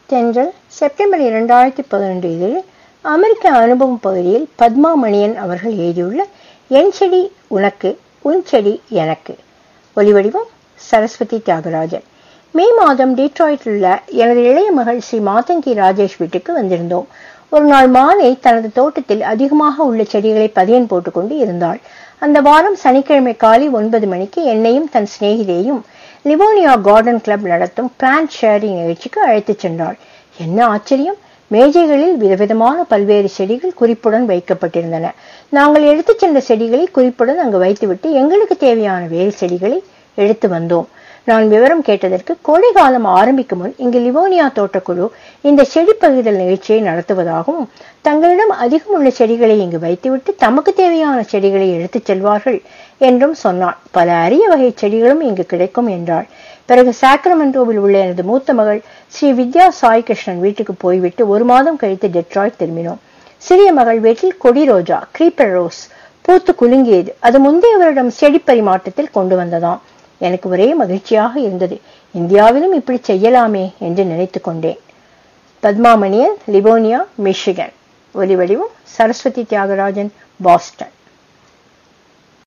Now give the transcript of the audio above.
தென்றல் செப்டம்பர் இரண்டாயிரத்தி பதினொன்று இதழில் அமெரிக்க அனுபவம் பகுதியில் பத்மா மணியன் அவர்கள் எழுதியுள்ள என் செடி உனக்கு உன் செடி எனக்கு ஒலிவடிவம் சரஸ்வதி தியாகராஜன் மே மாதம் டீட்ராய்டில் உள்ள எனது இளைய மகள் ஸ்ரீ மாதங்கி ராஜேஷ் வீட்டுக்கு வந்திருந்தோம் ஒரு நாள் மாலை தனது தோட்டத்தில் அதிகமாக உள்ள செடிகளை பதியன் போட்டுக்கொண்டு இருந்தாள் அந்த வாரம் சனிக்கிழமை காலை ஒன்பது மணிக்கு என்னையும் தன் சிநேகிதையும் லிவோனியா கார்டன் கிளப் நடத்தும் பிளான்ட் ஷேரிங் நிகழ்ச்சிக்கு அழைத்துச் சென்றாள் என்ன ஆச்சரியம் மேஜைகளில் விதவிதமான பல்வேறு செடிகள் குறிப்புடன் வைக்கப்பட்டிருந்தன நாங்கள் எடுத்துச் சென்ற செடிகளை குறிப்புடன் அங்கு வைத்துவிட்டு எங்களுக்கு தேவையான வேறு செடிகளை எடுத்து வந்தோம் நான் விவரம் கேட்டதற்கு கோடை காலம் ஆரம்பிக்கும் முன் இங்கு லிவோனியா தோட்டக்குழு இந்த செடி பகிர்தல் நிகழ்ச்சியை நடத்துவதாகவும் தங்களிடம் அதிகம் உள்ள செடிகளை இங்கு வைத்துவிட்டு தமக்கு தேவையான செடிகளை எடுத்துச் செல்வார்கள் என்றும் சொன்னாள் பல அரிய வகை செடிகளும் இங்கு கிடைக்கும் என்றாள் பிறகு சாக்ரமெண்டோவில் உள்ள எனது மூத்த மகள் ஸ்ரீ வித்யா சாய் கிருஷ்ணன் வீட்டுக்கு போய்விட்டு ஒரு மாதம் கழித்து டெட்ராய்ட் திரும்பினோம் சிறிய மகள் வீட்டில் கொடி ரோஜா கிரீப்பர் ரோஸ் பூத்து குலுங்கியது அது முந்தைய வருடம் செடி பரிமாற்றத்தில் கொண்டு வந்ததாம் எனக்கு ஒரே மகிழ்ச்சியாக இருந்தது இந்தியாவிலும் இப்படி செய்யலாமே என்று நினைத்து கொண்டேன் பத்மாமணியன் லிவோனியா மிஷிகன் ஒலி வடிவம் சரஸ்வதி தியாகராஜன் பாஸ்டன்